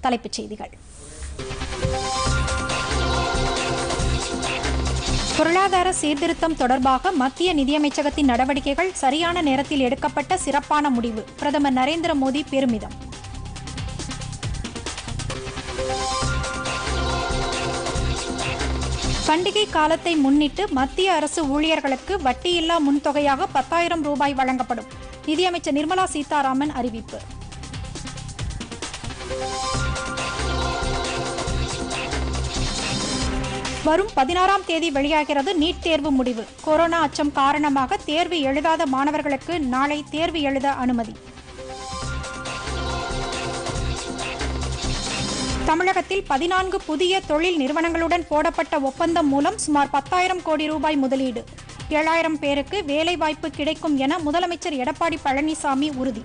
தலைப்புச் செய்திகள் பொருளாதார சீர்திருத்தம் தொடர்பாக மத்திய நிதியமைச்சகத்தின் நடவடிக்கைகள் சரியான நேரத்தில் எடுக்கப்பட்ட சிறப்பான முடிவு பிரதமர் நரேந்திர மோடி பெருமிதம் பண்டிகை காலத்தை முன்னிட்டு மத்திய அரசு ஊழியர்களுக்கு வட்டியில்லா முன்தொகையாக பத்தாயிரம் ரூபாய் வழங்கப்படும் நிதியமைச்சர் நிர்மலா சீதாராமன் அறிவிப்பு வரும் பதினாறாம் தேதி வெளியாகிறது நீட் தேர்வு முடிவு கொரோனா அச்சம் காரணமாக தேர்வு எழுதாத மாணவர்களுக்கு நாளை தேர்வு எழுத அனுமதி தமிழகத்தில் பதினான்கு புதிய தொழில் நிறுவனங்களுடன் போடப்பட்ட ஒப்பந்தம் மூலம் சுமார் பத்தாயிரம் கோடி ரூபாய் முதலீடு ஏழாயிரம் பேருக்கு வேலைவாய்ப்பு கிடைக்கும் என முதலமைச்சர் எடப்பாடி பழனிசாமி உறுதி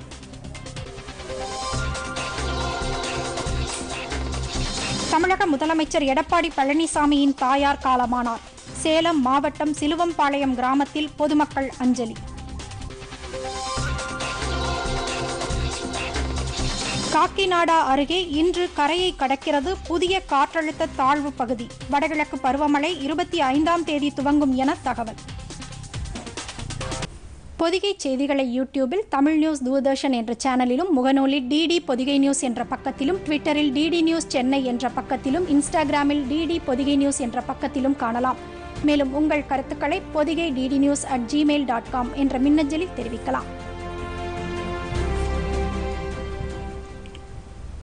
தமிழக முதலமைச்சர் எடப்பாடி பழனிசாமியின் தாயார் காலமானார் சேலம் மாவட்டம் சிலுவம்பாளையம் கிராமத்தில் பொதுமக்கள் அஞ்சலி காக்கிநாடா அருகே இன்று கரையை கடக்கிறது புதிய காற்றழுத்த தாழ்வு பகுதி வடகிழக்கு பருவமழை இருபத்தி ஐந்தாம் தேதி துவங்கும் என தகவல் பொதிகை செய்திகளை யூடியூபில் தமிழ் நியூஸ் தூர்தர்ஷன் என்ற சேனலிலும் முகநூலில் டிடி பொதிகை நியூஸ் என்ற பக்கத்திலும் ட்விட்டரில் டிடி நியூஸ் சென்னை என்ற பக்கத்திலும் இன்ஸ்டாகிராமில் டிடி பொதிகை நியூஸ் என்ற பக்கத்திலும் காணலாம் மேலும் உங்கள் கருத்துக்களை Podhigai DD news at Gmail dot com என்ற மின்னஞ்சலில் தெரிவிக்கலாம்